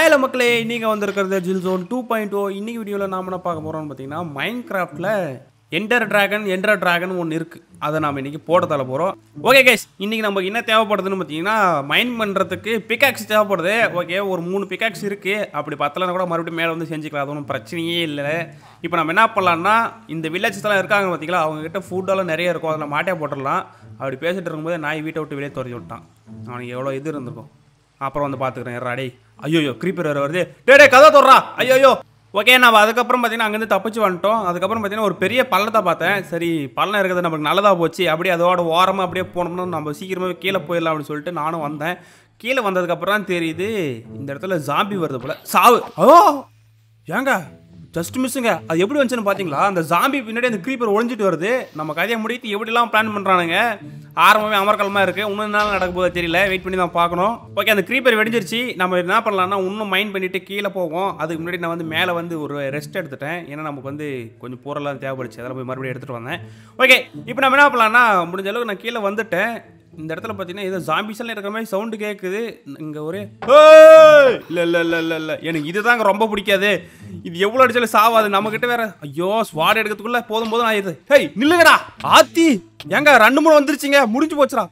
ஹாயில மக்களே இன்னைக்கு வந்திருக்கிறது ஜில் ஜோன் டூ பாயிண்ட் ஓ இன்னைக்கு வீடியோவில் நாம என்ன பார்க்க போகிறோம்னு பார்த்தீங்கன்னா மைண்ட் கிராஃப்டில் என்டர் டிராகன் என்டர் டிராகன் ஒன்று இருக்குது அதை நாம் இன்னைக்கு போட தள்ள போகிறோம் ஓகே கேஸ் இன்னைக்கு நமக்கு என்ன தேவைப்படுதுன்னு பார்த்தீங்கன்னா மைண்ட் பண்ணுறதுக்கு பிக்காக்ஸ் தேவைப்படுது ஓகே ஒரு மூணு பிக்காக்ஸ் இருக்குது அப்படி பத்தலைன்னா கூட மறுபடியும் மேலே வந்து செஞ்சுக்கலாம் அது ஒன்றும் பிரச்சனையே இல்லை இப்போ நம்ம என்ன பண்ணலாம்னா இந்த வில்லேஜஸ் எல்லாம் இருக்காங்க பார்த்தீங்களா அவங்க கிட்ட ஃபுட்டெல்லாம் நிறைய இருக்கும் அதில் மாட்டே போட்டுடலாம் அப்படி பேசிட்டு இருக்கும்போது நாய் வீட்டை விட்டு வெளியே துரத்தி விட்டான் அவனுக்கு எவ்வளோ இது இருந்திருக்கும் அப்புறம் வந்து பார்த்துக்கிறேன் யாரா டேய் ஐயோயோ creeper வேறு வருது டே டே கதை தொடுறா ஐயோயோ ஓகே நம்ம அதுக்கப்புறம் பார்த்தீங்கன்னா அங்கேருந்து தப்பிச்சு வந்துட்டோம் அதுக்கப்புறம் பார்த்தீங்கன்னா ஒரு பெரிய பள்ளத்தை பார்த்தேன் சரி பள்ளம் இருக்கிறது நமக்கு நல்லதாக போச்சு அப்படியே அதோட ஓரமாக அப்படியே போனோம்னா நம்ம சீக்கிரமாகவே கீழே போயிடலாம் அப்படின்னு சொல்லிட்டு நானும் வந்தேன் கீழே வந்ததுக்கப்புறம் தான் தெரியுது இந்த இடத்துல ஜாம்பி வருது போல சாவு ஓ ஏங்க ஜஸ்ட் மிஸ்ஸுங்க அது எப்படி வந்துச்சுன்னு பார்த்தீங்களா அந்த ஜாம்பி பின்னாடி அந்த க்ரீப்பர் ஒளிஞ்சிட்டு வருது நம்ம கதையை முடித்து எப்படிலாம் பிளான் பண்ணுறானுங்க ஆரம்பமே அமர்க்கலமாக இருக்குது இன்னும் என்ன நடக்க போகுது தெரியல வெயிட் பண்ணி தான் பார்க்கணும் ஓகே அந்த க்ரீப்பர் வெடிஞ்சிருச்சு நம்ம என்ன பண்ணலாம்னா இன்னும் மைண்ட் பண்ணிட்டு கீழே போவோம் அதுக்கு முன்னாடி நான் வந்து மேலே வந்து ஒரு ரெஸ்ட் எடுத்துட்டேன் ஏன்னா நமக்கு வந்து கொஞ்சம் பொருளாக தேவைப்படுச்சு அதெல்லாம் போய் மறுபடியும் எடுத்துகிட்டு வந்தேன் ஓகே இப்போ நம்ம என்ன பண்ணலாம்னா முடிஞ்ச அளவுக்கு நான் கீழே வந்துட்டேன் இந்த இடத்துல பார்த்தீங்கன்னா ஏதோ ஜாம்பிஸ் எல்லாம் இருக்கிற மாதிரி சவுண்டு கேட்குது இங்கே ஒரு இல்லை இல்லை இல்லை இல்லை இல்லை எனக்கு இதுதாங்க ரொம்ப பிடிக்காது இது எவ்வளோ அடிச்சாலும் சாவாது நம்மக்கிட்ட வேற ஐயோ ஸ்வாட் எடுக்கிறதுக்குள்ள போதும் போதும் ஆயிடுது ஹேய் நில்லுங்கடா ஆத்தி ஏங்க ரெண்டு மூணு வந்துருச்சுங்க முடிஞ்சு போச்சுடா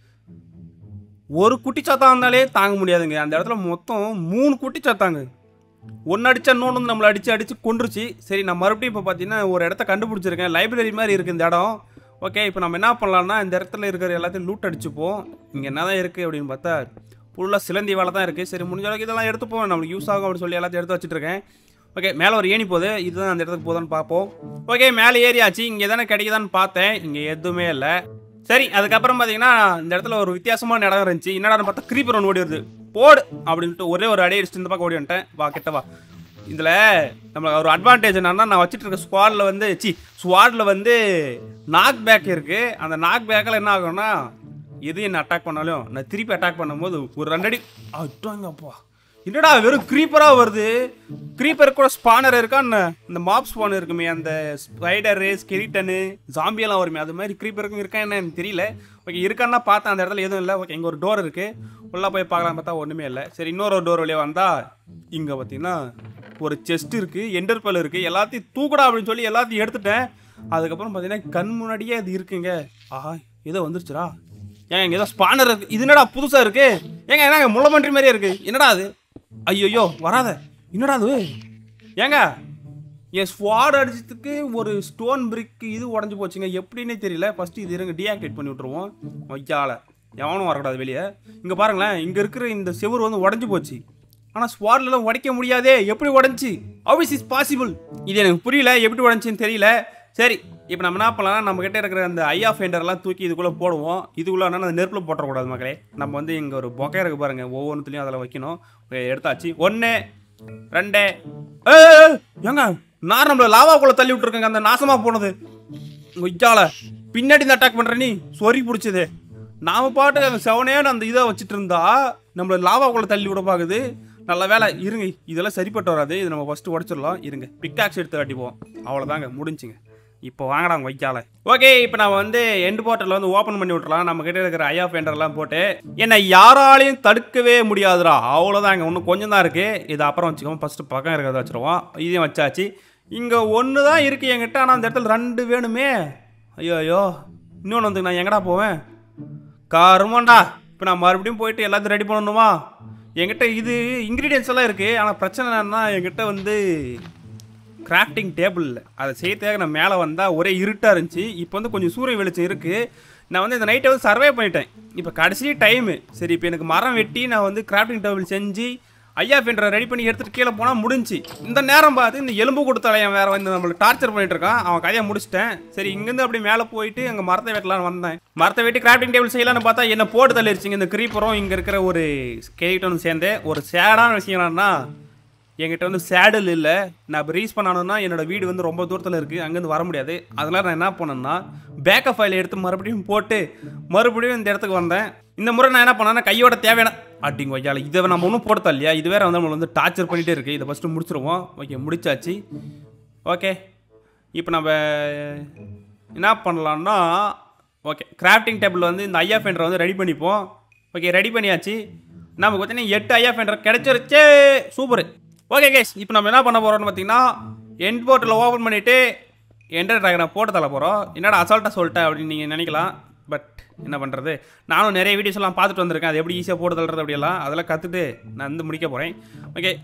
ஒரு குட்டி சாத்தா இருந்தாலே தாங்க முடியாதுங்க அந்த இடத்துல மொத்தம் மூணு குட்டி சாத்தாங்க ஒன்று அடிச்சா இன்னொன்று வந்து நம்மளை அடித்து அடித்து கொண்டுருச்சு சரி நான் மறுபடியும் இப்போ பார்த்தீங்கன்னா ஒரு இடத்த கண்டுபிடிச்சிருக்கேன் லைப்ரரி மாதிரி இருக்குது இந்த இடம் ஓகே இப்போ நம்ம என்ன பண்ணலாம்னா இந்த இடத்துல இருக்கிற எல்லாத்தையும் லூட் அடிச்சுப்போம் இங்கே என்ன தான் இருக்குது அப்படின்னு பார்த்தா ஃபுல்லாக சிலந்தி வேலை தான் இருக்குது சரி முடிஞ்ச அளவுக்கு இதெல்லாம் எடுத்துப்போம் நம்மளுக்கு யூஸ் ஆகும் அப்படின்னு சொல்லி எல்லாத்தையும் எடுத்து வச்சுட்டு இருக்கேன் ஓகே மேலே ஒரு ஏணி போகுது இதுதான் அந்த இடத்துக்கு போதான்னு பார்ப்போம் ஓகே மேலே ஏறியாச்சு இங்கே தானே கிடைக்குதான்னு பார்த்தேன் இங்கே எதுவுமே இல்லை சரி அதுக்கப்புறம் பார்த்தீங்கன்னா இந்த இடத்துல ஒரு வித்தியாசமான இடம் இருந்துச்சு என்னடான்னு பார்த்தா creeper ஒன்று ஓடி வருது போடு அப்படின்ட்டு ஒரே ஒரு அடி அடிச்சுட்டு இந்த பக்கம் ஓடி வந்துட்டேன் வா கிட்ட வா இதில் நம்ம ஒரு அட்வான்டேஜ் என்னன்னா நான் வச்சுட்டு இருக்க ஸ்குவாடில் வந்து சி ஸ்குவாடில் வந்து நாக் பேக் இருக்குது அந்த நாக் பேக்கில் என்ன ஆகும்னா எது என்ன அட்டாக் பண்ணாலும் நான் திருப்பி அட்டாக் பண்ணும்போது ஒரு ரெண்டு அடி அட்டாங்கப்பா என்னடா வெறும் க்ரீப்பராக வருது க்ரீப்பர் கூட ஸ்பானர் இருக்கா என்ன இந்த மாப் ஸ்பானர் இருக்குமே அந்த ஸ்பைடரு ஸ்கெலிட்டனு ஜாம்பியெல்லாம் வருமே அது மாதிரி க்ரீப்பருக்கும் இருக்கா என்ன எனக்கு தெரியல ஓகே இருக்கான்னா பார்த்தேன் அந்த இடத்துல எதுவும் இல்லை ஓகே இங்கே ஒரு டோர் இருக்குது உள்ளே போய் பார்க்கலாம் பார்த்தா ஒன்றுமே இல்லை சரி இன்னொரு ஒரு டோர் வழியாக வந்தால் இங்கே பார்த்தீங்கன்னா ஒரு செஸ்ட் இருக்குது எண்டர்பல் இருக்குது எல்லாத்தையும் தூக்குடா அப்படின்னு சொல்லி எல்லாத்தையும் எடுத்துட்டேன் அதுக்கப்புறம் பார்த்தீங்கன்னா கண் முன்னாடியே அது இருக்குங்க ஆஹா ஏதோ வந்துருச்சுடா ஏங்க இங்கே ஏதோ ஸ்பானர் இருக்கு இது என்னடா புதுசாக இருக்கு ஏங்க என்னங்க முள்ளமன்றி மாதிரியே இருக்கு என்னடா அது ஐயோ வராத என்னடா அது ஏங்க என் ஸ்வாட் அடிச்சதுக்கு ஒரு ஸ்டோன் பிரிக் இது உடஞ்சி போச்சுங்க எப்படின்னே தெரியல ஃபர்ஸ்ட் இது இருங்க டீஆக்டிவேட் பண்ணி விட்ருவோம் ஐயால எவனும் வரக்கூடாது வெளியே இங்கே பாருங்களேன் இங்கே இருக்கிற இந்த செவுரு வந்து உடஞ்சி போச்சு ஆனால் ஸ்வாட்லாம் உடைக்க முடியாதே எப்படி உடஞ்சி ஹவுஸ் இஸ் பாசிபிள் இது எனக்கு புரியல எப்படி உடஞ்சின்னு தெரியல சரி இப்போ நம்ம என்ன பண்ணலாம் நம்ம கிட்ட இருக்கிற அந்த ஐ ஆஃப் எல்லாம் தூக்கி இதுக்குள்ளே போடுவோம் இதுக்குள்ளே அந்த நெருப்பில் போட்டக்கூடாது மக்களே நம்ம வந்து இங்கே ஒரு பொக்கை இருக்கு பாருங்க ஒவ்வொன்றுத்துலையும் அதில் வைக்கணும் Okay, எடுத்தாச்சு ஒன்று ரெண்டு ஏய், ஏய், ஏய், ஏங்க நான் நம்மள லாவாக்குள்ளே தள்ளி விட்டுருக்கேங்க அந்த நாசமாக போனது உய்யால பின்னாடி இந்த அட்டாக் பண்ணுற நீ சொறி பிடிச்சது நாம பாட்டு அந்த செவனேன்னு அந்த இதை வச்சுட்டு இருந்தா நம்மள லாவாக்குள்ளே தள்ளி விட பார்க்குது நல்ல வேலை இருங்க இதெல்லாம் சரிப்பட்டு வராது இது நம்ம ஃபஸ்ட்டு உடச்சிடலாம் இருங்க பிக்காக்ஸ் எடுத்து காட்டிப்போம் அவ்வளோதாங்க முடிஞ்சுங்க இப்போ வாங்கடாங்க வைக்கால ஓகே இப்போ நான் வந்து எண்டு போர்ட்டலில் வந்து ஓப்பன் பண்ணி விட்றலாம் நம்ம கிட்ட இருக்கிற ஐயா ஃபெண்டர்லாம் போட்டு என்னை யாராலையும் தடுக்கவே முடியாதுடா அவ்வளோதாங்க இன்னும் கொஞ்சம் தான் இருக்குது இதை அப்புறம் வச்சுக்கோம் ஃபஸ்ட்டு பக்கம் இருக்கிறத வச்சுருவோம் இதையும் வச்சாச்சு இங்கே ஒன்று தான் இருக்குது என்கிட்ட ஆனால் அந்த இடத்துல ரெண்டு வேணுமே ஐயோ ஐயோ இன்னொன்று வந்து நான் எங்கடா போவேன் கருமாண்டா இப்போ நான் மறுபடியும் போயிட்டு எல்லாத்தையும் ரெடி பண்ணணுமா என்கிட்ட இது இன்க்ரீடியன்ஸ் எல்லாம் இருக்குது ஆனால் பிரச்சனை என்னன்னா என்கிட்ட வந்து கிராஃப்டிங் டேபிள் இல்லை அதை செய்யறதுக்காக நான் மேலே வந்தால் ஒரே இருட்டாக இருந்துச்சு இப்போ வந்து கொஞ்சம் சூரிய வெளிச்சம் இருக்குது நான் வந்து இந்த நைட்டை வந்து சர்வே பண்ணிட்டேன் இப்போ கடைசி டைமு சரி இப்போ எனக்கு மரம் வெட்டி நான் வந்து கிராஃப்டிங் டேபிள் செஞ்சு ஐயா ஃபெண்டரை ரெடி பண்ணி எடுத்துகிட்டு கீழே போனால் முடிஞ்சு இந்த நேரம் பார்த்து இந்த எலும்பு கொடுத்தலையன் வேறு வந்து நம்மளுக்கு டார்ச்சர் பண்ணிட்டு இருக்கான் அவன் கதையை முடிச்சிட்டேன் சரி இங்கேருந்து அப்படி மேலே போயிட்டு அங்கே மரத்தை வெட்டலான்னு வந்தேன் மரத்தை வெட்டி கிராஃப்டிங் டேபிள் செய்யலாம்னு பார்த்தா என்ன போட்டு தள்ளிருச்சுங்க இந்த க்ரீப்பரும் இங்கே இருக்கிற ஒரு ஸ்கெலிட்டனும் சேர்ந்து ஒரு சேடான விஷயம் என்னன்னா என்கிட்ட வந்து சேடல் இல்லை நான் இப்போ ரீஸ் பண்ணணும்னா என்னோட வீடு வந்து ரொம்ப தூரத்தில் இருக்குது அங்கேருந்து வர முடியாது அதனால் நான் என்ன பண்ணேன்னா பேக்கப் ஃபைல் எடுத்து மறுபடியும் போட்டு மறுபடியும் இந்த இடத்துக்கு வந்தேன் இந்த முறை நான் என்ன பண்ணேன்னா கையோட தேவையான அட்டிங்க வையால இதை நம்ம ஒன்றும் போடுத்தா இல்லையா இது வேற வந்து நம்மளை வந்து டார்ச்சர் பண்ணிகிட்டே இருக்குது இதை ஃபஸ்ட்டு முடிச்சிருவோம் ஓகே முடிச்சாச்சு ஓகே இப்போ நம்ம என்ன பண்ணலான்னா ஓகே கிராஃப்டிங் டேபிள் வந்து இந்த ஐயா ஃபெண்டரை வந்து ரெடி பண்ணிப்போம் ஓகே ரெடி பண்ணியாச்சு நமக்கு பார்த்தீங்கன்னா எட்டு ஐஎஃப் என்ற கிடைச்சிருச்சு சூப்பர் ஓகே கேஸ் இப்போ நம்ம என்ன பண்ண போகிறோம்னு பார்த்தீங்கன்னா எண்ட் போர்ட்டில் ஓப்பன் பண்ணிவிட்டு என்டர் ட்ராகனை போட்டு தள்ள போகிறோம் என்னடா அசால்ட்டாக சொல்லிட்டேன் அப்படின்னு நீங்கள் நினைக்கலாம் பட் என்ன பண்ணுறது நானும் நிறைய வீடியோஸ் எல்லாம் பார்த்துட்டு வந்திருக்கேன் அது எப்படி ஈஸியாக போட்டு தள்ளுறது அப்படியெல்லாம் அதெல்லாம் கற்றுட்டு நான் வந்து முடிக்க போகிறேன் ஓகே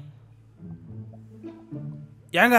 ஏங்க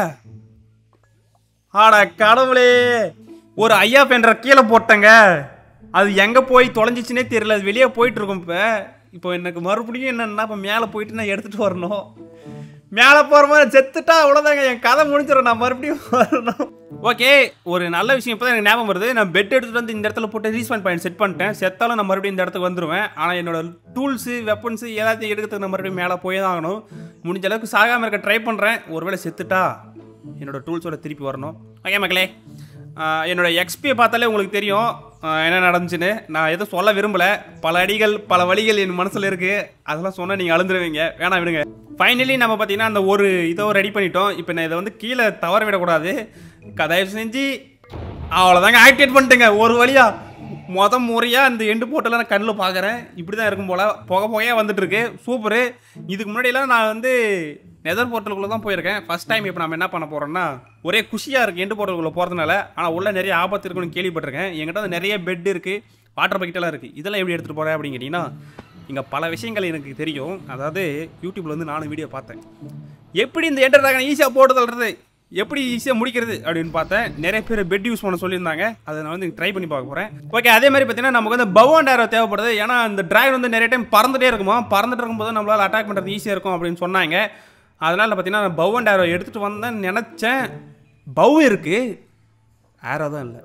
ஆட கடவுளே ஒரு ஐயா என்ற கீழே போட்டேங்க அது எங்கே போய் தொலைஞ்சிச்சுனே தெரியல அது வெளியே போயிட்டு இருக்கும் இப்போ இப்போ எனக்கு மறுபடியும் என்னன்னா இப்போ மேலே போயிட்டு நான் எடுத்துகிட்டு வரணும் மேலே போகிற மாதிரி செத்துட்டா அவ்வளோதாங்க என் கதை முடிஞ்சிடும் நான் மறுபடியும் வரணும் ஓகே ஒரு நல்ல விஷயம் இப்போ தான் எனக்கு ஞாபகம் வருது நான் பெட் எடுத்துகிட்டு வந்து இந்த இடத்துல போட்டு ரீஸ்பான் பாயிண்ட் செட் பண்ணிட்டேன் செத்தாலும் நான் மறுபடியும் இந்த இடத்துக்கு வந்துடுவேன் ஆனால் என்னோட டூல்ஸு வெப்பன்ஸு எல்லாத்தையும் எடுக்கிறதுக்கு நான் மறுபடியும் மேலே போய் தான் ஆகணும் முடிஞ்ச அளவுக்கு சாகாமல் இருக்க ட்ரை பண்ணுறேன் ஒருவேளை செத்துட்டா என்னோட டூல்ஸோட திருப்பி வரணும் ஓகே மக்களே ஆஹ் என்னோட எக்ஸ்பியை பார்த்தாலே உங்களுக்கு தெரியும் ஆஹ் என்ன நடந்துச்சுன்னு நான் எதுவும் சொல்ல விரும்பல பல அடிகள் பல வழிகள் என் மனசில் இருக்குது அதெல்லாம் சொன்னால் நீங்கள் அழுந்துருவீங்க வேணாம் விடுங்க ஃபைனலி நம்ம பார்த்தீங்கன்னா அந்த ஒரு இதோ ரெடி பண்ணிட்டோம் இப்போ நான் இதை வந்து கீழே தவற விடக்கூடாது க- தயவு செஞ்சு அவ்வளோதாங்க ஆக்டிவேட் பண்ணிட்டேங்க ஒரு வழியா மொத முறையாக இந்த எண்டு போட்டெல்லாம் நான் கண்ணில் பார்க்குறேன் இப்படி தான் இருக்கும் போல் புகை புகையாக வந்துட்டு இருக்கு சூப்பரு இதுக்கு முன்னாடியெல்லாம் நான் வந்து நெதர் போர்ட்டலுக்குள்ளே தான் போயிருக்கேன் ஃபர்ஸ்ட் டைம் இப்போ நம்ம என்ன பண்ண போகிறோம்னா ஒரே குஷியாக இருக்குது எண்டு போர்ட்டலுக்குள்ளே போகிறதுனால ஆனால் உள்ள நிறைய ஆபத்து இருக்குன்னு கேள்விப்பட்டிருக்கேன் என்கிட்ட வந்து நிறைய பெட் இருக்குது வாட்டர் பக்கெட்டெல்லாம் இருக்குது இதெல்லாம் எப்படி எடுத்துகிட்டு போகிறேன் அப்படின்னு கேட்டிங்கன்னா இங்கே பல விஷயங்கள் எனக்கு தெரியும் அதாவது யூடியூப்ல வந்து நானும் வீடியோ பார்த்தேன் எப்படி இந்த என்டர் ட்ராகன் ஈஸியாக போட்டு தள்ளுறது எப்படி ஈஸியாக முடிக்கிறது அப்படின்னு பார்த்தேன் நிறைய பேர் பெட் யூஸ் பண்ண சொல்லியிருந்தாங்க அதை நான் வந்து ட்ரை பண்ணி பார்க்க போகிறேன் ஓகே அதே மாதிரி பார்த்தீங்கன்னா நமக்கு வந்து பவ் அண்ட் ஆரோ தேவைப்படுது ஏன்னா இந்த டிராகன் வந்து நிறைய டைம் பறந்துட்டே இருக்குமா பறந்துட்டு இருக்கும்போது நம்மளால் அட்டாக் பண்ணுறது ஈஸியாக இருக்கும் அப்படின்னு சொன்னாங்க அதனால் பார்த்தீங்கன்னா நான் பவ் அண்ட் ஆரோ எடுத்துகிட்டு வந்தேன்னு நினச்சேன் பவ் இருக்குது ஆரோ தான் இல்லை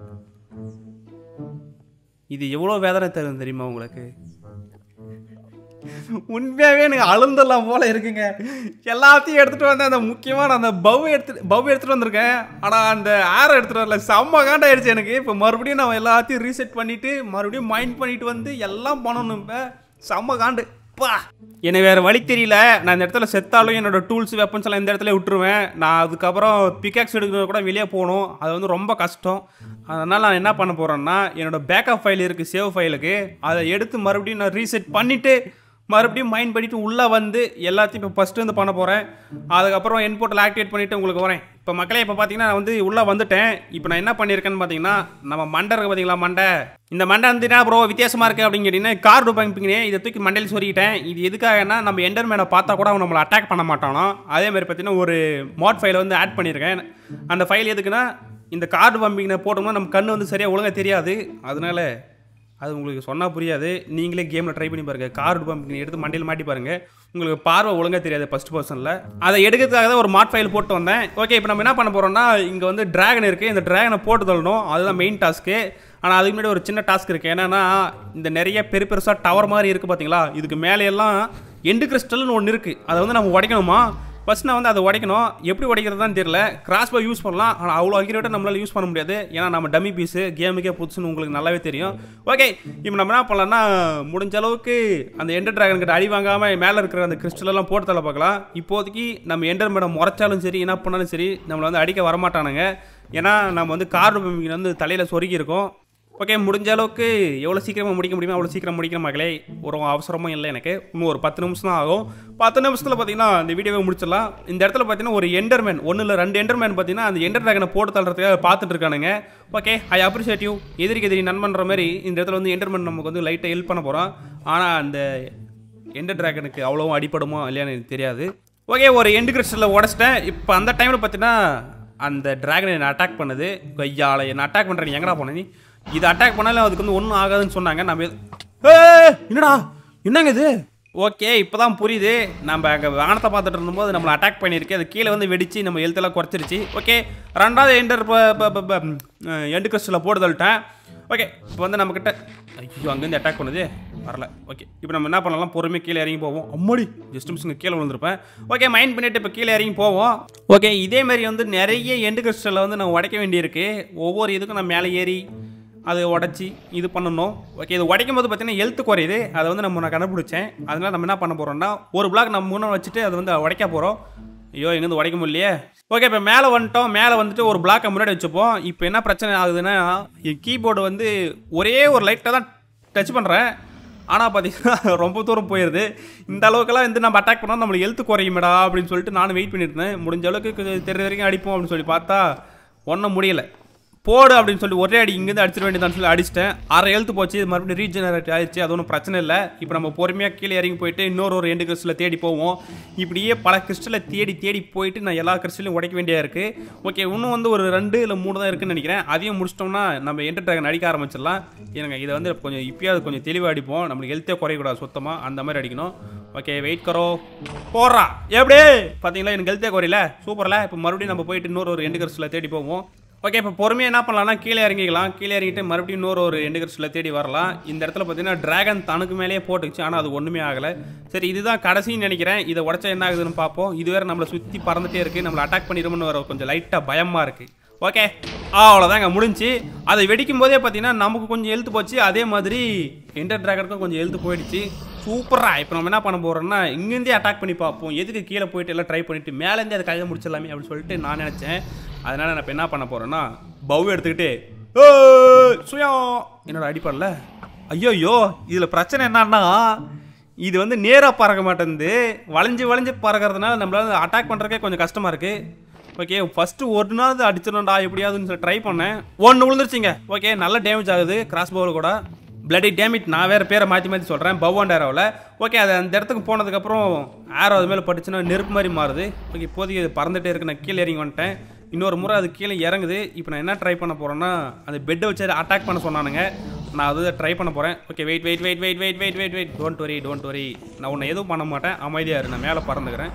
இது எவ்வளோ வேதனை தரும் தெரியுமா உங்களுக்கு உண்மையாகவே எனக்கு அழுந்தெல்லாம் போல இருக்குங்க எல்லாத்தையும் எடுத்துகிட்டு வந்தேன் அந்த முக்கியமான அந்த பவ் எடுத்து பவ் எடுத்துகிட்டு வந்திருக்கேன் ஆனால் அந்த ஆரை எடுத்துகிட்டு வரல செம்ம காண்டாயிடுச்சு எனக்கு இப்போ மறுபடியும் நான் எல்லாத்தையும் ரீசெட் பண்ணிவிட்டு மறுபடியும் மைண்ட் பண்ணிட்டு வந்து எல்லாம் பண்ணணும் இப்போ செம்ம காண்டு பா எனக்கு வேறு வழி தெரியல நான் இந்த இடத்துல செத்தாலும் என்னோட டூல்ஸ் வெப்பன்ஸ் எல்லாம் இந்த இடத்துல விட்டுருவேன் நான் அதுக்கப்புறம் பிகாக்ஸ் எடுக்கிறது கூட வெளியே போகணும் அது வந்து ரொம்ப கஷ்டம் அதனால் நான் என்ன பண்ண போகிறேன்னா என்னோட பேக்கப் ஃபைல் இருக்குது சேவ் ஃபைலுக்கு அதை எடுத்து மறுபடியும் நான் ரீசெட் பண்ணிவிட்டு மறுபடியும் மைண்ட் பண்ணிவிட்டு உள்ளே வந்து எல்லாத்தையும் இப்போ ஃபஸ்ட்டு வந்து பண்ண போகிறேன் அதுக்கப்புறம் என் போர்ட்டில் ஆக்டிவேட் பண்ணிவிட்டு உங்களுக்கு வரேன் இப்போ மக்களே இப்போ பார்த்தீங்கன்னா நான் வந்து உள்ளே வந்துட்டேன் இப்போ நான் என்ன பண்ணியிருக்கேன்னு பார்த்தீங்கன்னா நம்ம மண்டை இருக்கு பார்த்தீங்களா மண்டை இந்த மண்டை வந்து என்ன ப்ரோ வித்தியாசமாக இருக்குது அப்படின்னு கேட்டிங்கன்னா கார்டு பம்பிங்னே இதை தூக்கி மண்டையில் சொருகிட்டேன் இது எதுக்காகனா நம்ம எண்டர் மேனை பார்த்தா கூட அவன் நம்மளை அட்டாக் பண்ண மாட்டானோ அதே மாதிரி பார்த்தீங்கன்னா ஒரு மாட் ஃபைலை வந்து ஆட் பண்ணியிருக்கேன் அந்த ஃபைல் எதுக்குன்னா இந்த கார்டு பம்பிங்கை போட்டோம்னா நம்ம கண்ணு வந்து சரியாக ஒழுங்காக தெரியாது அதனால அது உங்களுக்கு சொன்னால் புரியாது நீங்களே கேமில் ட்ரை பண்ணி பாருங்கள் கார்டு பம்ப் எடுத்து மண்டையில் மாட்டி பாருங்கள் உங்களுக்கு பார்வை ஒழுங்காக தெரியாது ஃபஸ்ட் பர்சனில் அதை எடுக்கிறதுக்காக தான் ஒரு மாட் ஃபைல் போட்டு வந்தேன் ஓகே இப்போ நம்ம என்ன பண்ண போகிறோம்னா இங்கே வந்து டிராகன் இருக்குது இந்த டிராகனை போட்டு தள்ளணும் அதுதான் மெயின் டாஸ்க்கு ஆனால் அதுக்கு முன்னாடி ஒரு சின்ன டாஸ்க் இருக்குது என்னென்னா இந்த நிறைய பெரு பெருசாக டவர் மாதிரி இருக்குது பார்த்தீங்களா இதுக்கு மேலே எல்லாம் எண்டு கிறிஸ்டல்னு ஒன்று இருக்குது அதை வந்து நம்ம உடைக்கணுமா ஃபஸ்ட் நான் வந்து அதை உடைக்கணும் எப்படி உடைக்கிறதுன்னு தெரியல கிராஸ் பை யூஸ் பண்ணலாம் ஆனால் அவ்வளோ அக்யூரேட்டாக நம்மளால் யூஸ் பண்ண முடியாது ஏன்னா நம்ம டம்மி பீஸு கேமுக்கே புதுசுன்னு உங்களுக்கு நல்லாவே தெரியும் ஓகே இப்போ நம்ம என்ன பண்ணலாம்னா முடிஞ்ச அளவுக்கு அந்த எண்டர் டிராகன் கிட்ட அடி வாங்காமல் மேலே இருக்கிற அந்த crystal எல்லாம் போட்டு தள்ள பார்க்கலாம் இப்போதைக்கு நம்ம எண்டர் மேடம் முறைச்சாலும் சரி என்ன பண்ணாலும் சரி நம்மளை வந்து அடிக்க வரமாட்டானுங்க ஏன்னா நம்ம வந்து கார்டு பம்பிங் வந்து தலையில் சொருகி இருக்கோம் ஓகே முடிஞ்ச அளவுக்கு எவ்வளோ சீக்கிரமாக முடிக்க முடியுமோ அவ்வளோ சீக்கிரம் முடிக்கிற மகளே ஒரு அவசரமும் இல்லை எனக்கு இன்னும் ஒரு பத்து நிமிஷம் தான் ஆகும் பத்து நிமிஷத்தில் பார்த்தீங்கன்னா இந்த வீடியோவை முடிச்சிடலாம் இந்த இடத்துல பார்த்தீங்கன்னா ஒரு எண்டர்மேன் ஒன்றும் இல்லை ரெண்டு எண்டர்மேன் பார்த்தீங்கன்னா அந்த எண்டர் ட்ராகனை போட்டு தள்ளுறதுக்காக பார்த்துட்டு இருக்கானுங்க ஓகே ஐ அப்ரிஷியேட் யூ எதிரிக்கு எதிரி நண்பன்ற மாதிரி இந்த இடத்துல வந்து எண்டர்மேன் நமக்கு வந்து லைட்டாக ஹெல்ப் பண்ண போகிறோம் ஆனால் அந்த எண்டர் டிராகனுக்கு அவ்வளோவும் அடிப்படுமோ இல்லையான்னு எனக்கு தெரியாது ஓகே ஒரு எண்டு கிறிஸ்டலில் உடச்சிட்டேன் இப்போ அந்த டைமில் பார்த்தீங்கன்னா அந்த டிராகன் என்னை அட்டாக் பண்ணுது கையால் என்னை அட்டாக் பண்ணுற நீ எங்கடா போன நீ இது அட்டாக் பண்ணாலும் அதுக்கு வந்து ஒன்றும் ஆகாதுன்னு சொன்னாங்க நம்ம எது- ஏய், என்னடா என்னங்க இது ஓகே இப்போ தான் புரியுது நம்ம அங்கே வானத்தை பார்த்துட்டு இருந்தபோது நம்மளை அட்டாக் பண்ணியிருக்கு அது கீழே வந்து வெடிச்சு நம்ம எழுத்தெல்லாம் குறைச்சிருச்சு ஓகே ரெண்டாவது எண்டர் எண்டு கிறிஸ்டலில் போட்டு தள்ளிட்டேன் ஓகே இப்போ வந்து நம்மக்கிட்ட ஐயோ அங்கேருந்து அட்டாக் பண்ணுது வரல ஓகே இப்போ நம்ம என்ன பண்ணலாம் பொறுமையாக கீழே இறங்கி போவோம் அம்மாடி ஜஸ்ட் மிஸ்ங்க கீழே விழுந்திருப்பேன் ஓகே மைண்ட் பண்ணிட்டு இப்போ கீழே இறங்கி போவோம் ஓகே இதே மாதிரி வந்து நிறைய எண்டு கிறிஸ்டலில் வந்து நான் உடைக்க வேண்டியிருக்கு ஒவ்வொரு இதுக்கும் நான் மேலே ஏறி அதை உடச்சி இது பண்ணணும் ஓகே இது உடைக்கும் போது பார்த்தீங்கன்னா ஹெல்த் குறையுது அதை வந்து நம்ம நான் கண்டுபிடிச்சேன் அதனால நம்ம என்ன பண்ண போகிறோம்னா ஒரு பிளாக் நம்ம முன்னே வச்சுட்டு அதை வந்து உடைக்க போகிறோம் ஐயோ எங்கேருந்து உடைக்க முடியலையே ஓகே இப்போ மேலே வந்துட்டோம் மேலே வந்துட்டு ஒரு பிளாக்கை முன்னாடி வச்சுப்போம் இப்போ என்ன பிரச்சனை ஆகுதுன்னா என் கீபோர்டு வந்து ஒரே ஒரு லைட்டாக தான் டச் பண்ணுறேன் ஆனால் பார்த்தீங்கன்னா ரொம்ப தூரம் போயிடுது இந்த அளவுக்குலாம் வந்து நம்ம அட்டாக் பண்ணால் நம்மளுக்கு ஹெல்த் குறையுமேடா அப்படின்னு சொல்லிட்டு நானும் வெயிட் பண்ணிட்டு இருந்தேன் முடிஞ்ச அளவுக்கு கொஞ்சம் தெரிஞ்ச வரைக்கும் அடிப்போம் அப்படின்னு சொல்லி பார்த்தா ஒன்றும் முடியலை போடு அப்படின்னு சொல்லி ஒரே அடி இங்கேருந்து அடிச்சிட வேண்டியதான்னு சொல்லி அடிச்சிட்டேன் அரை எழுத்து போச்சு இது மறுபடியும் ரீஜெனரேட் ஆயிடுச்சு அது ஒன்றும் பிரச்சனை இல்லை இப்போ நம்ம பொறுமையாக கீழே இறங்கி போயிட்டு இன்னொரு ஒரு ரெண்டு கிறிஸ்டலில் தேடி போவோம் இப்படியே பல கிறிஸ்டலை தேடி தேடி போயிட்டு நான் எல்லா கிறிஸ்டலையும் உடைக்க வேண்டியதாக இருக்குது ஓகே இன்னும் வந்து ஒரு ரெண்டு இல்லை மூணு தான் இருக்குன்னு நினைக்கிறேன் அதையும் முடிச்சிட்டோம்னா நம்ம என்டர் ட்ராகன் அடிக்க ஆரம்பிச்சிடலாம் எனக்கு இதை வந்து கொஞ்சம் இப்பயாவது கொஞ்சம் தெளிவாக அடிப்போம் நம்மளுக்கு ஹெல்த்தே குறையக்கூடாது சுத்தமாக அந்த மாதிரி அடிக்கணும் ஓகே வெயிட் கரோ போடுறா எப்படி பார்த்தீங்களா எனக்கு ஹெல்த்தே குறையில சூப்பரில் இப்போ மறுபடியும் நம்ம போயிட்டு இன்னொரு ஒரு எண்டு கிறிஸ்டலில் தேடி போவோம் ஓகே இப்போ பொறுமையாக என்ன பண்ணலாம்னா கீழே இறங்கிக்கலாம் கீழே இறங்கிட்டு மறுபடியும் இன்னொரு ஒரு எண்டுகர்ஸில் தேடி வரலாம் இந்த இடத்துல பார்த்தீங்கன்னா டிராகன் தனக்கு மேலேயே போட்டுச்சு ஆனால் அது ஒன்றுமே ஆகலை சரி இதுதான் கடைசின்னு நினைக்கிறேன் இதை உடச்சா என்ன ஆகுதுன்னு பார்ப்போம் இது வேறு நம்மளை சுற்றி பறந்துட்டே இருக்குது நம்மளை அட்டாக் பண்ணிடும்னு வர கொஞ்சம் லைட்டாக பயமாக இருக்குது ஓகே அவ்வளோதாங்க முடிஞ்சு அதை வெடிக்கும் போதே பார்த்தீங்கன்னா நமக்கு கொஞ்சம் எழுத்து போச்சு அதே மாதிரி என்டர் டிராகனுக்கும் கொஞ்சம் எழுத்து போயிடுச்சு சூப்பரா இப்போ நம்ம என்ன பண்ண போகிறோம்னா இங்கேருந்தே அட்டாக் பண்ணி பார்ப்போம் எதுக்கு கீழே போயிட்டு எல்லாம் ட்ரை பண்ணிட்டு மேலேருந்தே அதை கையை முடிச்சிடலாமே அப்படின்னு சொல்லிட்டு நான் நினச்சேன் அதனால் நான் இப்போ என்ன பண்ண போகிறேன்னா பவ் எடுத்துக்கிட்டு "ஏய், சுயம் என்னோட அடிப்படல ஐயோயோ இதில் பிரச்சனை என்னன்னா இது வந்து நேராக பறக்க மாட்டேங்குது வளைஞ்சு வளைஞ்சு பறக்கிறதுனால நம்மளால அட்டாக் பண்ணுறதுக்கே கொஞ்சம் கஷ்டமாக இருக்குது ஓகே ஃபஸ்ட்டு ஒரு நாள் அடிச்சிடணும்டா எப்படியாதுன்னு சொல்லி ட்ரை பண்ணேன் ஒன்று விழுந்துருச்சிங்க ஓகே நல்ல டேமேஜ் ஆகுது கிராஸ் பவுல் கூட பிளடி டேமேஜ் நான் வேறு பேரை மாற்றி மாற்றி சொல்கிறேன் பவ் அண்ட் ஏரோவில் ஓகே அது அந்த இடத்துக்கு போனதுக்கப்புறம் ஏரோ அது மேலே பட்டுச்சுன்னா நெருப்பு மாதிரி மாறுது ஓகே இப்போதைக்கு இது பறந்துட்டே இருக்கு நான் கீழே இறங்கி வந்துட்டேன் இன்னொரு முறை அது கீழே இறங்குது இப்போ நான் என்ன ட்ரை பண்ண போகிறேன்னா அந்த பெட்டை வச்சு அட்டாக் பண்ண சொன்னானுங்க நான் அது ட்ரை பண்ண போகிறேன் okay wait wait wait wait wait wait wait wait don't worry don't worry நான் உன்னை எதுவும் பண்ண மாட்டேன் அமைதியாக இரு நான் மேலே பறந்துக்கிறேன்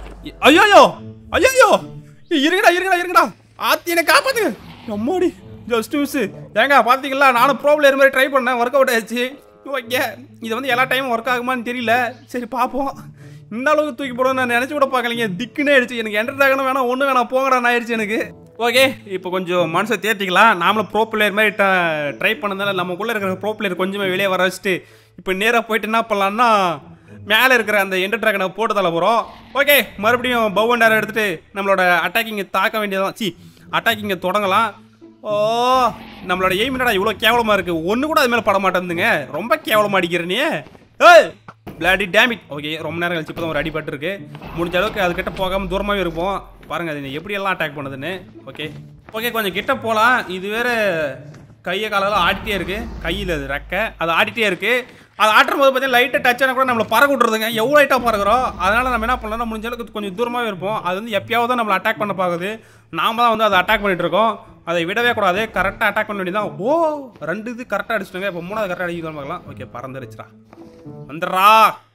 ஐயோ ஐயோ இருங்கடா இருங்கடா இருங்கடா ஆத்தி என்னை காப்பாத்துங்க அம்மாடி ஜஸ்ட் மிஸ் ஏங்க பார்த்தீங்களா நானும் ப்ரோ பிளேயர் மாதிரி ட்ரை பண்ணேன் ஒர்க் அவுட் ஆயிடுச்சு ஓகே இது வந்து எல்லா டைமும் ஒர்க் ஆகுமான்னு தெரியல சரி பார்ப்போம் இந்த அளவுக்கு தூக்கி போட நான் நினச்சி கூட பார்க்கலைங்க திக்குன்னே ஆயிடுச்சு எனக்கு என்டர்டாகணும் வேணாம் ஒன்றும் வேணாம் போங்கடா ஆயிடுச்சு எனக்கு ஓகே இப்போ கொஞ்சம் மனசை தேர்த்திக்கலாம் நாமளும் ப்ரோ பிளேயர் மாதிரி ட்ரை பண்ணதால நமக்குள்ளே இருக்கிற ப்ரோ பிளேயர் கொஞ்சமே வெளியே வர வச்சுட்டு இப்போ நேராக போயிட்டு என்ன பண்ணலான்னா மேலே இருக்கிற அந்த எண்டர் ட்ராகனை போட்டு தள்ள போகிறோம் ஓகே மறுபடியும் பவுண்டரை எடுத்துட்டு நம்மளோட அட்டாக்கிங்கை தாக்க வேண்டியதான் சி அட்டாக்கிங்கை தொடங்கலாம் ஓ நம்மளோட எய்ம் என்னடா இவ்வளோ கேவலமாக இருக்குது ஒன்று கூட அது மேலே பட மாட்டேங்குதுங்க ரொம்ப கேவலமாக அடிக்கிற நீ ஏய் பிளாடி டேமிட் ஓகே ரொம்ப நேரம் கழிச்சு இப்போ தான் ஒரு அடிபட்டு இருக்கு முடிஞ்ச அளவுக்கு அதுக்கிட்ட போகாமல் தூரமாகவே இருப்போம் பாருங்கள் அது எப்படியெல்லாம் அட்டாக் பண்ணுதுன்னு ஓகே ஓகே கொஞ்சம் கிட்ட போகலாம் இது வேற கையை காலெல்லாம் ஆடிட்டே இருக்கு கையில் அது ரெக்கை அது ஆடிட்டே இருக்கு அது ஆட்டும் போது பார்த்தீங்கன்னா லைட்டாக டச் ஆனால் கூட நம்மளை பறக்க விட்றதுங்க எவ்வளோ லைட்டாக பறக்கிறோம் அதனால நம்ம என்ன பண்ணலாம் முடிஞ்ச அளவுக்கு கொஞ்சம் தூரமாகவே இருப்போம் அது வந்து எப்பயாவது தான் நம்மளை அட்டாக் பண்ண பார்க்குது நாம தான் வந்து அதை அட்டாக் பண்ணிட்டு இருக்கோம் அதை விடவே கூடாது கரெக்டாக அட்டாக் பண்ண வேண்டியதான் ஓ ரெண்டு இது கரெக்டாக அடிச்சிட்டுங்க இப்போ மூணாவது கரெக்டாக அடிக்குதான் பார்க்கலாம் ஓகே பறந்துருச்சுடா வந்துடுறா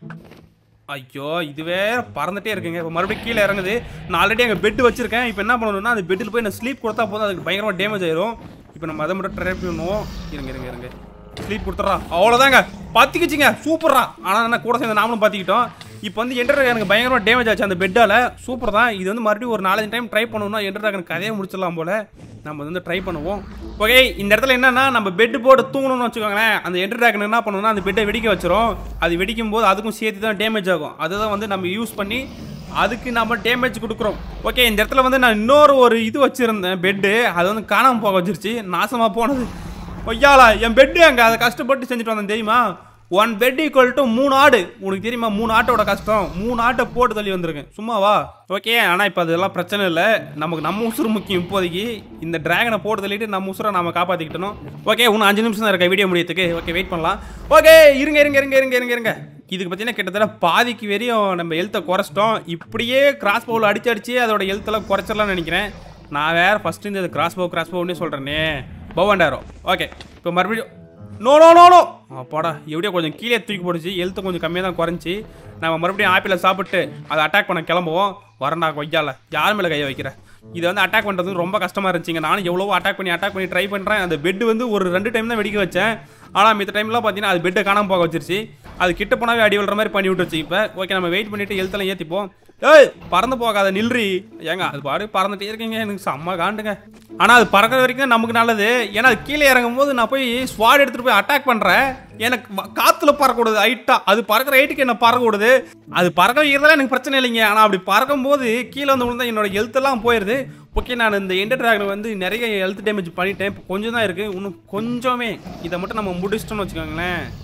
ஐயோ இதுவே பறந்துட்டே இருக்குங்க இப்போ மறுபடியும் கீழே இறங்குது நான் ஆல்ரெடி அங்கே பெட் வச்சிருக்கேன் இப்போ என்ன பண்ணணும்னா அந்த பெட்டில் போய் நான் ஸ்லீப் கொடுத்தா போதும் அதுக்கு பயங்கரமாக டேமேஜ் ஆயிரும் இப்போ நம்ம அதை மட்டும் ட்ரை பண்ணுவோம் இருங்க இருங்க இருங்க ஸ்லீப் கொடுத்துட்றா அவ்வளோதாங்க பார்த்திக்கிச்சிங்க சூப்பரா ஆனால் என்ன கூட சேர்ந்து நாமளும் பார்த்திக்கிட்டோம் இப்போ வந்து என்டர் எனக்கு பயங்கரமாக டேமேஜ் ஆச்சு அந்த பெட்டால் சூப்பர் தான் இது வந்து மறுபடியும் ஒரு நாலஞ்சு டைம் ட்ரை பண்ணணும்னா என்டர் எனக்கு கதையை முடிச்சிடலாம் போல நம்ம வந்து ட்ரை பண்ணுவோம் ஓகே இந்த இடத்துல என்னன்னா நம்ம பெட் போட்டு தூங்கணும்னு வச்சுக்கோங்களேன் அந்த என்டர் ட்ராகன் என்ன பண்ணணும்னா அந்த பெட்டை வெடிக்க வச்சிரும் அது வெடிக்கும் போது அதுக்கும் சேர்த்து தான் டேமேஜ் ஆகும் அதுதான் வந்து நம்ம யூஸ் பண்ணி அதுக்கு நம்ம டேமேஜ் கொடுக்குறோம் ஓகே இந்த இடத்துல வந்து நான் இன்னொரு ஒரு இது வச்சுருந்தேன் பெட்டு அது வந்து காணாமல் போக வச்சிருச்சு நாசமாக போனது ஒய்யாளா என் பெட்டு அங்கே அதை கஷ்டப்பட்டு செஞ்சுட்டு வந்தேன் தெரியுமா ஒன் பெட் ஈக்குவல் டு மூணு ஆடு உனக்கு தெரியுமா மூணு ஆட்டோட கஷ்டம் மூணு ஆட்டை போட்டு தள்ளி வந்திருக்கேன் சும்மாவா ஓகே ஆனால் இப்போ அதெல்லாம் பிரச்சனை இல்லை நமக்கு நம்ம உசுறு முக்கியம் இப்போதைக்கு இந்த டிராகனை போட்டு தள்ளிட்டு நம்ம உசுரை நம்ம காப்பாற்றிக்கிட்டணும் ஓகே இன்னும் அஞ்சு நிமிஷம் தான் இருக்க வீடியோ முடியத்துக்கு ஓகே வெயிட் பண்ணலாம் ஓகே இருங்க இருங்க இருங்க இருங்க இருங்க இருங்க இதுக்கு பார்த்தீங்கன்னா கிட்டத்தட்ட பாதிக்கு வரையும் நம்ம ஹெல்த்தை குறைச்சிட்டோம் இப்படியே கிராஸ் பவுல் அடிச்சு அடிச்சு அதோட ஹெல்த்தெல்லாம் குறைச்சிடலாம்னு நினைக்கிறேன் நான் வேறு ஃபஸ்ட்டு இந்த கிராஸ் பவு கிராஸ் பவுன்னே சொல்கிறேனே பவாண்டாயிரம் ஓகே இப்போ மறுபடியும் நோ நோ நோ நோ அப்பாடா எப்படியோ கொஞ்சம் கீழே தூக்கி போட்டுச்சு ஹெல்த்து கொஞ்சம் கம்மியாக தான் குறைஞ்சி நம்ம மறுபடியும் ஆப்பிளை சாப்பிட்டு அதை அட்டாக் பண்ண கிளம்புவோம் வரண்டா கொய்யால யார் மேலே கையை வைக்கிற இது வந்து அட்டாக் பண்ணுறது ரொம்ப கஷ்டமாக இருந்துச்சுங்க நானும் எவ்வளவோ அட்டாக் பண்ணி அட்டாக் பண்ணி ட்ரை பண்ணுறேன் அந்த பெட் வந்து ஒரு ரெண்டு டைம் தான் வெடிக்க வச்சேன் ஆனால் மித்த டைம்லாம் பார்த்தீங்கன்னா அது பெட்டை காணாமல் போக வச்சிருச்சு அது கிட்ட போனாவே அடி விழுற மாதிரி பண்ணி விட்டுருச்சு இப்போ ஓகே நம்ம வெயிட் பண்ணிட்டு ஹெல்த்தெல்லாம் ஏற்றிப்போம் ஏய் பறந்து போகாத நில்றி ஏங்க அது பாடு பறந்துட்டே இருக்கீங்க எனக்கு செம்ம காண்டுங்க ஆனால் அது பறக்கிற வரைக்கும் நமக்கு நல்லது ஏன்னா அது கீழே இறங்கும் போது நான் போய் ஸ்வாட் எடுத்துகிட்டு போய் அட்டாக் பண்ணுறேன் எனக்கு வ- காத்துல பறக்கூடாது ஹைட்டாக அது பறக்கிற ஹைட்டுக்கு என்ன பறக்கூடாது அது பறக்க வைக்கிறதால எனக்கு பிரச்சனை இல்லைங்க ஆனால் அப்படி பறக்கும்போது கீழே வந்து விழுந்தா என்னோட ஹெல்த்தெல்லாம் போயிடுது ஓகே நான் இந்த எண்டர் டிராகன் வந்து நிறைய ஹெல்த் டேமேஜ் பண்ணிட்டேன் இப்போ கொஞ்சம் தான் இருக்குது இன்னும் கொஞ்சமே இதை மட்டும் நம்ம முடிச்சிட்டோம்னு வச்சுக்கோங்களேன்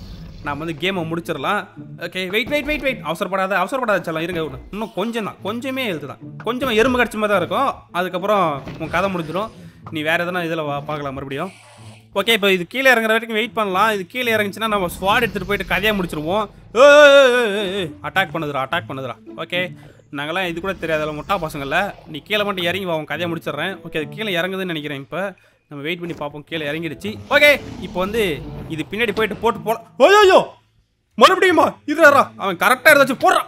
நாம் வந்து கேமை முடிச்சிடலாம் okay wait wait wait wait அவசரப்படாத அவசரப்படாத செல்லாம் இருங்க ஒன்று இன்னும் கொஞ்சம் தான் கொஞ்சமே எழுத்து தான் கொஞ்சமாக எறும்பு கடிச்ச மாதிரி தான் இருக்கும் அதுக்கப்புறம் உன் கதை முடிஞ்சிடும் நீ வேறு எதனா இதில் பார்க்கலாம் மறுபடியும் ஓகே இப்போ இது கீழே இறங்குற வரைக்கும் வெயிட் பண்ணலாம் இது கீழே இறங்குச்சுன்னா நம்ம ஸ்வாட் எடுத்துகிட்டு போயிட்டு கதையாக முடிச்சிருவோம் அட்டாக் பண்ணுதுடா அட்டாக் பண்ணுதுடா ஓகே நாங்களாம் இது கூட தெரியாதுல முட்டா பசங்கள நீ கீழே மட்டும் இறங்கி வா உன் கதையை முடிச்சிடுறேன் ஓகே அது கீழே இறங்குதுன்னு நினைக்கிறேன் இப்போ நம்ம வெயிட் பண்ணி பார்ப்போம் கீழே இறங்கிடுச்சு ஓகே இப்போ வந்து இது பின்னாடி போயிட்டு போட்டு போல ஓயோ மறுபடியுமா இதுரா அவன் கரெக்டாக ஏதாச்சும் போடுறான்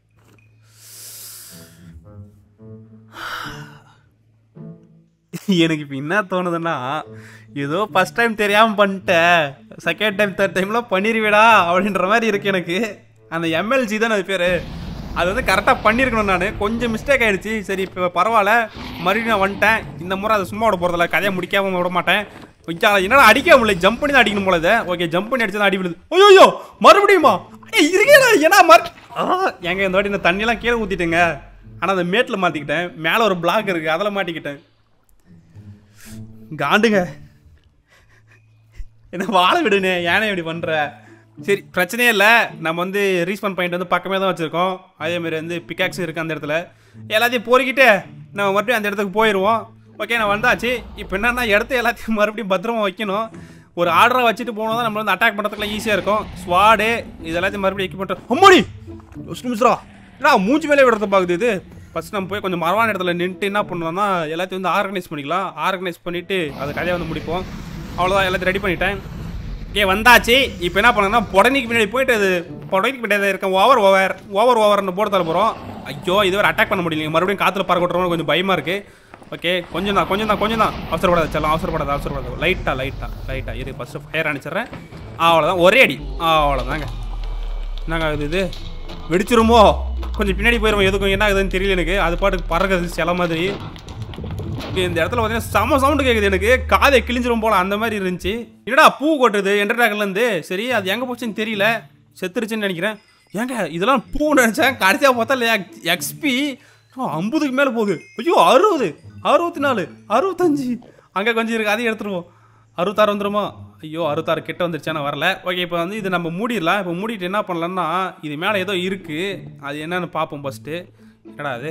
எனக்கு இப்போ என்ன தோணுதுன்னா ஏதோ ஃபஸ்ட் டைம் தெரியாமல் பண்ணிட்டேன் செகண்ட் டைம் தேர்ட் டைம்லாம் பண்ணிடுவேடா அப்படின்ற மாதிரி இருக்கு எனக்கு அந்த எம்எல்சி தானே அது பேர் அது வந்து கரெக்டாக பண்ணியிருக்கணும் நான் கொஞ்சம் மிஸ்டேக் ஆயிடுச்சு சரி இப்போ பரவாயில்ல மறுபடியும் நான் வந்துட்டேன் இந்த முறை அதை சும்மா விட போகிறதில்ல கதையை முடிக்காம விட மாட்டேன் ஐயா, என்னடா அடிக்க முடியல ஜம்ப் பண்ணி தான் அடிக்கணும் போல இதை ஓகே ஜம்ப் பண்ணி அடிச்சு தான் அடி விழுது ஐயோ மறுபடியுமா ஏய், இருக்கேடா ஏன்னா மறு ஆ, ஏங்க இந்த வாட்டி இந்த தண்ணியெல்லாம் கீழே ஊற்றிட்டேங்க ஆனால் அந்த மேட்டில் மாற்றிக்கிட்டேன் மேலே ஒரு பிளாக் இருக்குது அதில் மாட்டிக்கிட்டேன் காண்டுங்க என்ன வாழ விடுனே ஏனே இப்படி பண்ற சரி பிரச்சனையே இல்லை நம்ம வந்து ரீஸ்பான் பாயிண்ட் வந்து பக்கமே தான் வச்சுருக்கோம் அதே மாதிரி வந்து பிக்காக்ஸும் இருக்குது அந்த இடத்துல எல்லாத்தையும் பொறுக்கிட்டு நம்ம மறுபடியும் அந்த இடத்துக்கு போயிடுவோம் ஓகே நான் வந்தாச்சு இப்போ என்னன்னா இடத்த எல்லாத்தையும் மறுபடியும் பத்திரமா வைக்கணும் ஒரு ஆர்டராக வச்சுட்டு போனால் தான் நம்ம வந்து அட்டாக் பண்ணுறதுக்குலாம் ஈஸியாக இருக்கும் ஸ்வாடு இது எல்லாத்தையும் மறுபடியும் எக்யூப்மெண்ட் அம்மாடி ஃபஸ்ட் நிமிஷரா ஏன்னா மூஞ்சி மேலே விடுறத பார்க்குது இது ஃபஸ்ட் நம்ம போய் கொஞ்சம் மரவான இடத்துல நின்றுட்டு என்ன பண்ணோம்னா எல்லாத்தையும் வந்து ஆர்கனைஸ் பண்ணிக்கலாம் ஆர்கனைஸ் பண்ணிவிட்டு அதை கதையை வந்து முடிப்போம் அவ்வளோதான் எல்லாத்தையும் ரெடி பண்ணிட்டேன் ஓகே வந்தாச்சு இப்போ என்ன பண்ணணும்னா புடனிக்கு பின்னாடி போயிட்டு அது புடனிக்கு பின்னாடி இருக்க ஓவர் ஓவர் ஓவர் ஓவர்னு போட்டு தர போகிறோம் ஐயோ இது ஒரு அட்டாக் பண்ண முடியல மறுபடியும் காற்றுல பறக்க விட்றோம் கொஞ்சம் பயமாக இருக்குது ஓகே கொஞ்சம் தான் கொஞ்சம் தான் கொஞ்சம் தான் அவசரப்படாத செல்லாம் அவசரப்படாத அவசரப்படாத லைட்டாக லைட்டாக லைட்டாக இரு ஃபஸ்ட்டு ஃபயர் அனுப்பிச்சிடுறேன் அவ்வளோதான் ஒரே அடி அவ்வளோதாங்க என்னங்க இது இது வெடிச்சிருமோ கொஞ்சம் பின்னாடி போயிடுவோம் எதுக்கும் என்ன ஆகுதுன்னு தெரியல எனக்கு அது பாட்டுக்கு பறக்குது சில மாதிரி இங்க இந்த இடத்துல பார்த்தீங்கன்னா செம சவுண்டு கேட்குது எனக்கு காதை கிழிஞ்சிரும் போல அந்த மாதிரி இருந்துச்சு என்னடா பூ கொட்டுது என்டர்டாக்லேருந்து சரி அது எங்கே போச்சுன்னு தெரியல செத்துருச்சுன்னு நினைக்கிறேன் ஏங்க இதெல்லாம் பூ நினச்சேன் கடைசியாக பார்த்தா இல்லையா எக்ஸ்பி ஐம்பதுக்கு மேலே போகுது ஐயோ அறுபது அறுபத்தி நாலு அறுபத்தஞ்சு அங்கே கொஞ்சம் இருக்குது அதையும் எடுத்துருவோம் அறுபத்தாறு வந்துருமா ஐயோ அறுபத்தாறு கிட்ட வந்துருச்சானா வரல ஓகே இப்போ வந்து இது நம்ம மூடிடலாம் இப்போ மூடிட்டு என்ன பண்ணலாம்னா இது மேலே ஏதோ இருக்குது அது என்னன்னு பார்ப்போம் ஃபஸ்ட்டு என்னடா அது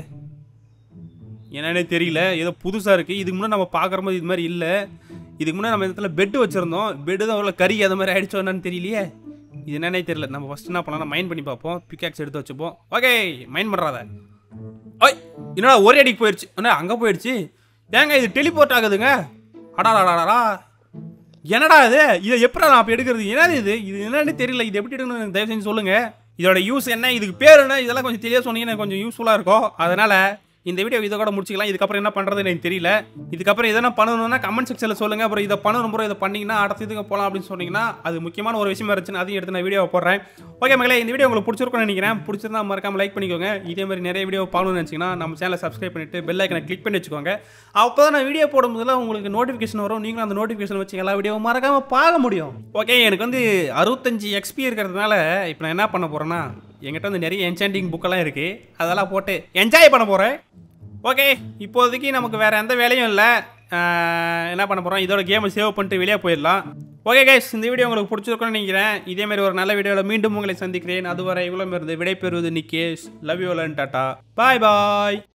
என்னன்னே தெரியல ஏதோ புதுசாக இருக்குது இதுக்கு முன்னாடி நம்ம பார்க்குற மாதிரி இது மாதிரி இல்லை இதுக்கு முன்னாடி நம்ம இந்த இடத்துல பெட்டு வச்சுருந்தோம் பெட்டு தான் அவ்வளோ கறி அது மாதிரி ஆயிடுச்சோ என்னன்னு தெரியலையே இது என்னன்னே தெரியல நம்ம ஃபஸ்ட் என்ன பண்ணலாம் மைண்ட் பண்ணி பார்ப்போம் பிக்காக்ஸ் எடுத்து வச்சுப்போம் ஓகே மைண்ட் பண்ணுறாத ஓய் என்னடா ஒரே அடிக்கு போயிடுச்சு அண்ணா அங்கே போயிடுச்சு ஏங்க இது டெலிபோர்ட் ஆகுதுங்க அடாடாடாடா என்னடா இது இதை எப்படி நான் அப்போ எடுக்கிறது என்னது இது இது என்னன்னு தெரியல இது எப்படி எடுக்கணும் எனக்கு தயவு செஞ்சு சொல்லுங்க இதோட யூஸ் என்ன இதுக்கு பேர் என்ன இதெல்லாம் கொஞ்சம் தெளிவாக சொன்னீங்கன்னா எனக்கு கொஞ்சம் யூஸ்ஃபுல்லாக இருக்கும் அதனால இந்த வீடியோ இதை கூட முடிச்சிக்கலாம் இதுக்கப்புறம் என்ன பண்ணுறது எனக்கு தெரியல இதுக்கப்புறம் எதனா பண்ணணும்னா கமெண்ட் செக்ஷனில் சொல்லுங்கள் அப்புறம் இதை பண்ணணும் போகிற இதை பண்ணீங்கன்னா அடுத்த இதுக்கு போகலாம் அப்படின்னு சொன்னீங்கன்னா அது முக்கியமான ஒரு விஷயமா இருந்துச்சுன்னா அதையும் எடுத்து நான் வீடியோ போடுறேன் ஓகே மகளே இந்த வீடியோ உங்களுக்கு பிடிச்சிருக்கும்னு நினைக்கிறேன் பிடிச்சிருந்தா மறக்காம லைக் பண்ணிக்கோங்க இதே மாதிரி நிறைய வீடியோ பார்க்கணும்னு நினச்சிங்கன்னா நம்ம சேனலை சப்ஸ்கிரைப் பண்ணிட்டு பெல் ஐக்கனை கிளிக் பண்ணி வச்சுக்கோங்க அப்போ தான் நான் வீடியோ போடும்போதெல்லாம் உங்களுக்கு நோட்டிஃபிகேஷன் வரும் நீங்களும் அந்த நோட்டிஃபிகேஷன் வச்சு எல்லா வீடியோவும் மறக்காம பார்க்க முடியும் ஓகே எனக்கு வந்து அறுபத்தஞ்சு எக்ஸ்பி இருக்கிறதுனால இப்போ நான் என்ன பண்ண போகிறேன்னா என்கிட்ட வந்து நிறைய என்சாண்டிங் புக்கெல்லாம் இருக்குது அதெல்லாம் போட்டு என்ஜாய் பண்ண போகிறேன் ஓகே இப்போதைக்கு நமக்கு வேறு எந்த வேலையும் இல்லை என்ன பண்ண போகிறோம் இதோட கேமை சேவ் பண்ணிட்டு வெளியே போயிடலாம் ஓகே கைஸ் இந்த வீடியோ உங்களுக்கு பிடிச்சிருக்கும்னு நினைக்கிறேன் இதே மாதிரி ஒரு நல்ல வீடியோவில் மீண்டும் உங்களை சந்திக்கிறேன் அதுவரை இவ்வளோ இருந்து விடைபெறுவது Nikesh love you tata bye bye